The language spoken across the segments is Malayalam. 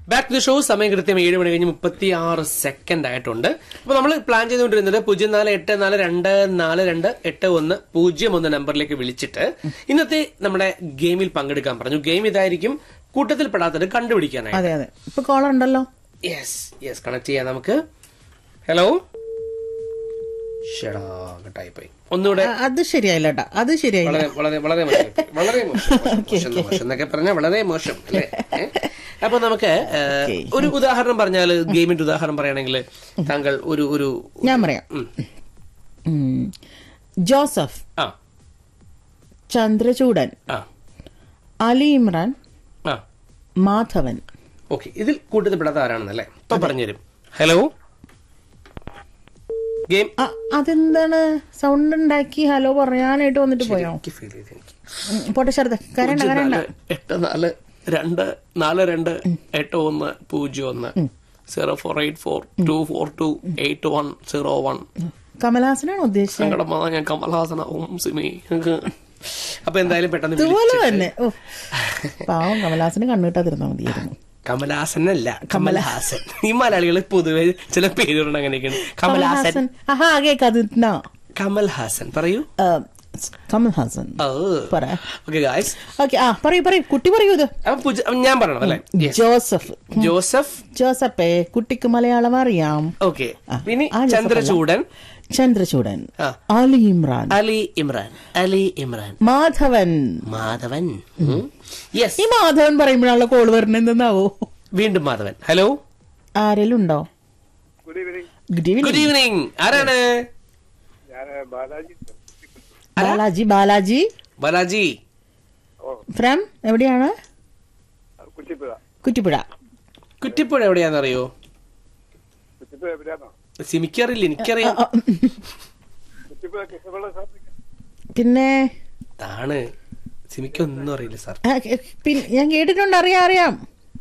ബാക്ക് ടു ദി ഷോ സമയം കൃത്യം ഏഴ് മണി കഴിഞ്ഞ് മുപ്പത്തി ആറ് സെക്കൻഡ് ആയിട്ടുണ്ട് അപ്പൊ നമ്മൾ പ്ലാൻ ചെയ്തുകൊണ്ടിരുന്നത് പൂജ്യം നാല് എട്ട് നാല് രണ്ട് നാല് രണ്ട് എട്ട് ഒന്ന് പൂജ്യം ഒന്ന് നമ്പറിലേക്ക് വിളിച്ചിട്ട് ഇന്നത്തെ നമ്മുടെ ഗെയിമിൽ പങ്കെടുക്കാൻ പറഞ്ഞു ഗെയിം ഇതായിരിക്കും കൂട്ടത്തിൽ പെടാത്തത് കണ്ടുപിടിക്കാനായി അതെ അതെ ഇപ്പൊ കോളർ ഉണ്ടല്ലോ യെസ് യെസ് കണക്ട് ചെയ്യാം നമുക്ക് ഹലോ ഷടാ കട്ടായി പോയി ഒന്നുകൂടെ ആ, അത് ശരിയായില്ല കേട്ടാ അത് ശരിയായില്ല വളരെ വളരെ വളരെ മോശം വളരെ മോശം മോശം, മോശം മോശം എന്നൊക്കെ പറഞ്ഞാൽ വളരെ മോശം അല്ലേ ഏ? അപ്പൊ നമുക്ക് ഏ, ഒരു ഉദാഹരണം പറഞ്ഞാൽ ഗെയിമിന്റെ ഉദാഹരണം പറയുകയാണെങ്കിൽ താങ്കൾ ഒരു ഒരു ഞാൻ പറയാം ഉം. ഉം. ജോസഫ് ആ ചന്ദ്രചൂഡൻ ആ അലി ഇമ്രാൻ ആ മാധവൻ ഓക്കെ ഇതിൽ കൂട്ടത്തിൽ പെടാത്ത ആരാണെന്നല്ലേ ഇപ്പൊ പറഞ്ഞുതരും ഹലോ ഗെയിം ആ, അതെന്താണ് സൗണ്ട് ഉണ്ടാക്കി ഹലോ പറയാനായിട്ട് വന്നിട്ട് പോയോ എനിക്ക് ഫീൽ ചെയ്ത് എനിക്ക് ഉം, പോട്ടെ ശരത് കരണ്ട പൂജ്യം കരണ്ട നാല് എട്ട് നാല് രണ്ട് നാല് രണ്ട് എട്ട് ഒന്ന് പൂജ്യം ഒന്ന് zero four eight four two four two eight one zero one കമലഹാസനാണ് ഉദ്ദേശിച്ചത് സങ്കടം വന്നാൽ ഞാൻ കമൽഹാസന ഓം സിമി അപ്പൊ എന്തായാലും പെട്ടെന്ന് ഇതുപോലെ വിളിച്ചിട്ട് തന്നെ ഓ, പാവം കമലഹാസന് കണ്ണുകിട്ടാതിരുന്നാ മതിയായിരുന്നു കമലഹാസനല്ല കമൽഹാസൻ ഈ മലയാളികൾ പൊതുവെ ചില പേരുണ്ട് അങ്ങനെയൊക്കെയാണ് കമൽഹാസൻ ആഹാ കേക്കാതിരുന്നോ കമൽഹാസൻ പറയൂ കമൽഹാസൻ പറ ഓക്കെ ഗായ്സ് ഓക്കെ ആ പറയൂ പറയൂ കുട്ടി പറയൂ ഇത് അപ്പൊ പൂജ- ഞാൻ പറയണം അല്ലേ Yes. ജോസഫ് ജോസഫ് ജോസഫേ കുട്ടിക്ക് മലയാളം അറിയാം ഓക്കെ പിന്നെ ആ, ജോസഫ് ചന്ദ്രചൂഡൻ ചന്ദ്രചൂഡൻ ആ. അലി ഇമ്രാൻ അലി ഇമ്രാൻ അലി ഇമ്രാൻ മാധവൻ മാധവൻ യെസ് ഈ മാധവൻ പറയുമ്പോഴാണല്ലോ കോള് വരുന്നത് എന്തെന്നാവോ വീണ്ടും മാധവൻ ഹലോ ആരെങ്കിലും ഉണ്ടോ good evening good evening good evening ആരാണ് ഞാൻ ബാലാജി ബാലാജി ബാലാജി ബാലാജി ഫ്രം എവിടെയാണ് കുറ്റിപ്പുഴ കുറ്റിപ്പുഴ കുറ്റിപ്പുഴ എവിടെയാണെന്നറിയോ കുറ്റിപ്പുഴ എവിടെയാണോ സിമിക്കറിയില്ല എനിക്കറിയാം ആ, ഉം. കുറ്റിപ്പുഴ കൃഷ്ണപിള്ള സാറിന് പിന്നെ ആണ് സിമിക്കൊന്നും അറിയില്ല സാർ ആ, കെ- പിന്നെ ഞാൻ കേട്ടിട്ടുണ്ട് അറിയാം അറിയാം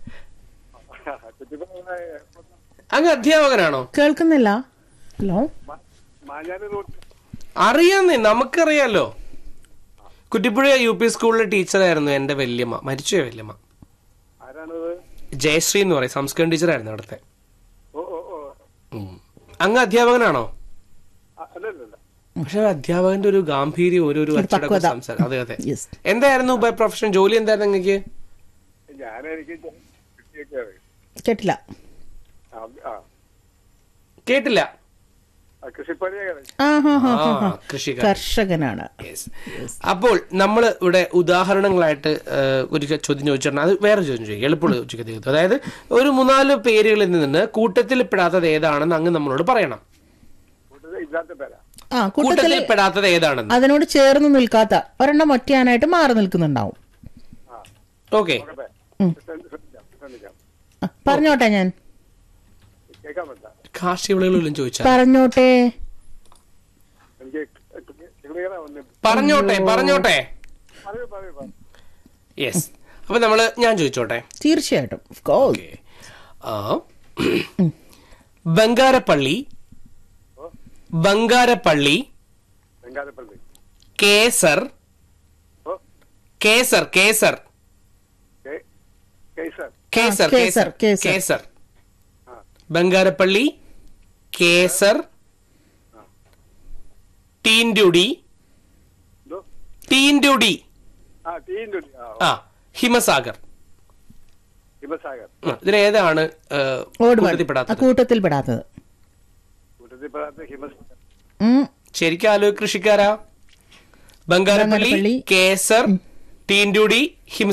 കുറ്റിപ്പുഴ അങ്ങ് അധ്യാപകനാണോ കേൾക്കുന്നില്ല ഹലോ മാഞ്ഞാലി റോഡ് അറിയാന്നേ നമുക്കറിയാലോ കുറ്റിപ്പുഴ യു പി സ്കൂളിലെ ടീച്ചറായിരുന്നു എന്റെ വല്യമ്മ മരിച്ചുപോയ വല്യമ്മ ആരാണത് ജയശ്രീ എന്ന് പറയും സംസ്കൃതം ടീച്ചറായിരുന്നു അവിടുത്തെ ഓ ഓ ഓ ഉം. അങ്ങ് അധ്യാപകനാണോ ആ, അല്ലല്ല പക്ഷെ അധ്യാപകന്റെ ഒരു ഗാംഭീര്യം ഒരു ഒരു അച്ചടക്ക പക്വത. സംസാരം അതെ അതെ യെസ് എന്തായിരുന്നു ബൈ പ്രൊഫഷൻ ജോലി എന്തായിരുന്നു നിങ്ങൾക്ക് ഞാൻ എനിക്ക് കൃഷിയൊക്കെ അറിയാം കേട്ടില്ല ആ, ആ കേട്ടില്ല ആ, കൃഷിപ്പണിയൊക്കെ അറിയാം ആ ഹാ ഹാ ആ, ഹാ ഹാ കൃഷിക്കാരൻ കർഷകനാണ് Yes. അപ്പോൾ നമ്മൾ ഇവിടെ ഉദാഹരണങ്ങളായിട്ട് ഏഹ്, ഒരു ചോദ്യം ചോദിച്ചിട്ടുണ്ട് അത് വേറെ ചോദ്യം ചോദിക്കും എളുപ്പമുള്ള ചോദിക്കുന്നത് അതായത് ഒരു മൂന്നാല് പേരുകളിൽ നിന്ന് കൂട്ടത്തിൽ പെടാത്തത് ഏതാണെന്ന് അങ്ങ് നമ്മളോട് പറയണം കൂട്ടത്തിൽ ഇല്ലാത്ത പേരാ ആ കൂട്ടത്തില് കൂട്ടത്തിൽ പെടാത്തത് ഏതാണെന്ന് അതിനോട് ചേർന്ന് നിൽക്കാത്ത ഒരെണ്ണം ഒറ്റയാനായിട്ട് മാറി നിൽക്കുന്നുണ്ടാവും ആ ഓക്കെ നോക്കട്ടെ ഉം. ശ്രദ്ധിക്കാം ശ്രദ്ധിക്കാം ആ, പറഞ്ഞോട്ടെ ഞാൻ കേൾക്കാൻ പറ്റില്ല കാർഷിക വിളകളിലും ചോദിച്ചാൽ പറഞ്ഞോട്ടെ എനിക്ക് ക്ലിയറാ വന്നു പറഞ്ഞോട്ടെ പറഞ്ഞോട്ടെ പറയൂ പറയൂ പറയൂ യെസ് അപ്പൊ നമ്മള് ഞാൻ ചോദിച്ചോട്ടെ തീർച്ചയായിട്ടും Of course. ഓക്കെ ആ ബംഗാരപ്പള്ളി ബംഗാരപ്പള്ളി വെങ്കാലപ്പള്ളി കേസർ ഓ കേസർ കേസർ കേ- കേസർ കേസർ കേസർ, കേസർ കേസർ. കേസർ ആ ബംഗാരപ്പള്ളി കേസർ ടീൻഡുടി എന്തോ ടീൻഡുടി ആ ടീൻ്റെ ആ ആ ഹിമസാഗർ ഹിമസാഗർ ഉം, ഇതിലേതാണ് ഏഹ്, ഓട് കൂട്ടത്തിൽ ആ പെടാത്തത് കൂട്ടത്തിൽ പെടാത്തത് കൂട്ടത്തിൽ പെടാത്ത ഹിമസാഗർ ഉം. ശരിക്കും ആലോ കൃഷിക്കാരാ ബംഗാരപ്പള്ളി ബംഗാരപ്പള്ളി, കേസർ ടീൻഡുടി ഹിമ